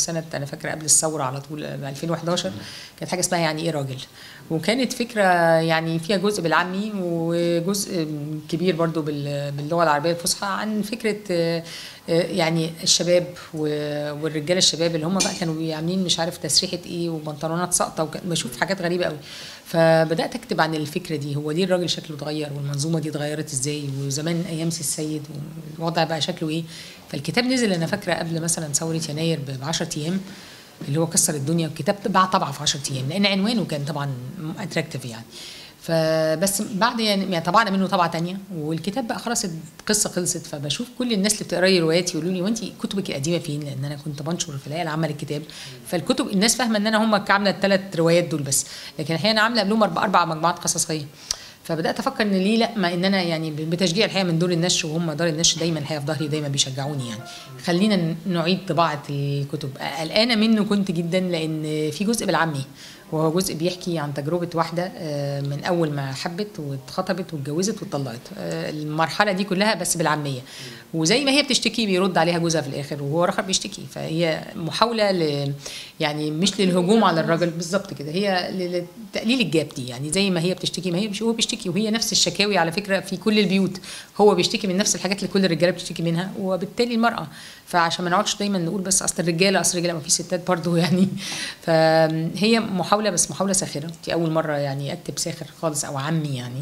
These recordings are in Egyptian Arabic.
سنه انا فاكره قبل الثوره على طول 2011 كانت حاجه اسمها يعني ايه راجل وكانت فكره يعني فيها جزء بالعامي وجزء كبير برضو باللغه العربيه الفصحى عن فكره يعني الشباب والرجاله الشباب اللي هم بقى كانوا عاملين مش عارف تسريحه ايه وبنطلونات ساقطه بشوف حاجات غريبه قوي فبدات اكتب عن الفكره دي هو ليه الراجل شكله اتغير والمنظومه دي اتغيرت ازاي وزمان ايام سي السيد والوضع بقى شكله ايه فالكتاب نزل انا فاكره قبل مثلا ثوره يناير ب 10 ايام اللي هو كسر الدنيا الكتاب باع طبعا في 10 ايام لان عنوانه كان طبعا اتراكتيف يعني فبس بعد يعني, يعني طبعنا منه طبعه تانية والكتاب بقى خلاص القصه خلصت فبشوف كل الناس اللي بتقراي روايات يقولوا لي وانت كتبك القديمه فين؟ لان انا كنت بنشر في الهيئه العامه للكتاب فالكتب الناس فاهمه ان انا هم عامله الثلاث روايات دول بس لكن احيانا عامله قبلهم اربع مجموعات قصصيه فبدات افكر ان ليه لا ما ان انا يعني بتشجيع الحقيقه من دور النشر وهم دار النشر دايما الحقيقه في ظهري دايما بيشجعوني يعني خلينا نعيد طباعه الكتب قلقانه منه كنت جدا لان في جزء بالعامي وهو جزء بيحكي عن تجربة واحدة من أول ما حبت واتخطبت واتجوزت واتطلقت المرحلة دي كلها بس بالعامية وزي ما هي بتشتكي بيرد عليها جوزها في الآخر وهو آخر بيشتكي فهي محاولة ل يعني مش للهجوم على الراجل بالظبط كده هي لتقليل الجاب دي يعني زي ما هي بتشتكي ما هي هو بيشتكي وهي نفس الشكاوي على فكرة في كل البيوت هو بيشتكي من نفس الحاجات اللي كل الرجالة بتشتكي منها وبالتالي المرأة فعشان ما نقعدش دايما نقول بس اصل الرجاله اصل الرجاله ما في ستات برضه يعني فهي محاوله بس محاوله ساخره دي اول مره يعني اكتب ساخر خالص او عمي يعني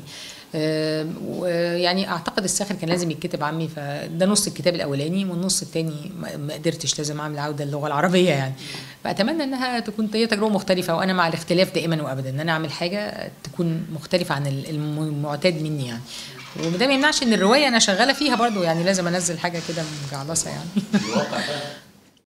ويعني اعتقد الساخر كان لازم يتكتب عمي فده نص الكتاب الاولاني والنص الثاني ما قدرتش لازم اعمل عوده للغه العربيه يعني فاتمنى انها تكون هي تجربه مختلفه وانا مع الاختلاف دائما وابدا ان انا اعمل حاجه تكون مختلفه عن المعتاد مني يعني وده ما يمنعش ان الروايه انا شغاله فيها برضو يعني لازم انزل حاجه كده مجعلصه يعني الواقع